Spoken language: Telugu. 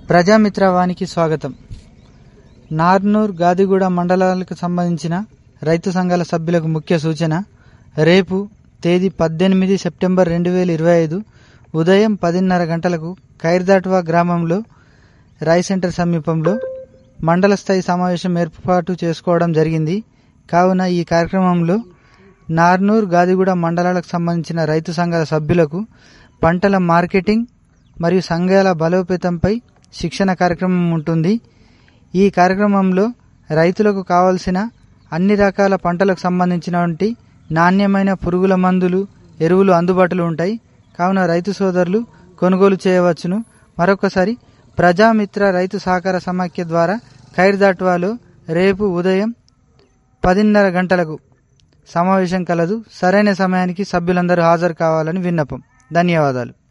ప్రజామిత్రవానికి స్వాగతం నార్నూర్ గాదిగూడ మండలాలకు సంబంధించిన రైతు సంఘాల సభ్యులకు ముఖ్య సూచన రేపు తేదీ పద్దెనిమిది సెప్టెంబర్ రెండు వేల ఇరవై ఐదు ఉదయం పదిన్నర గంటలకు ఖైర్దాట్వా గ్రామంలో రాయ్ సెంటర్ సమీపంలో మండల స్థాయి సమావేశం ఏర్పాటు చేసుకోవడం జరిగింది కావున ఈ కార్యక్రమంలో నార్నూర్ గాదిగూడ మండలాలకు సంబంధించిన రైతు సంఘాల సభ్యులకు పంటల మార్కెటింగ్ మరియు సంఘాల బలోపేతంపై శిక్షణ కార్యక్రమం ఉంటుంది ఈ కార్యక్రమంలో రైతులకు కావలసిన అన్ని రకాల పంటలకు సంబంధించినటువంటి నాణ్యమైన పురుగుల మందులు ఎరువులు అందుబాటులో ఉంటాయి కావున రైతు సోదరులు కొనుగోలు చేయవచ్చును మరొకసారి ప్రజామిత్ర రైతు సహకార సమాఖ్య ద్వారా ఖైర్దాట్వాలో రేపు ఉదయం పదిన్నర గంటలకు సమావేశం కలదు సరైన సమయానికి సభ్యులందరూ హాజరు కావాలని విన్నపం ధన్యవాదాలు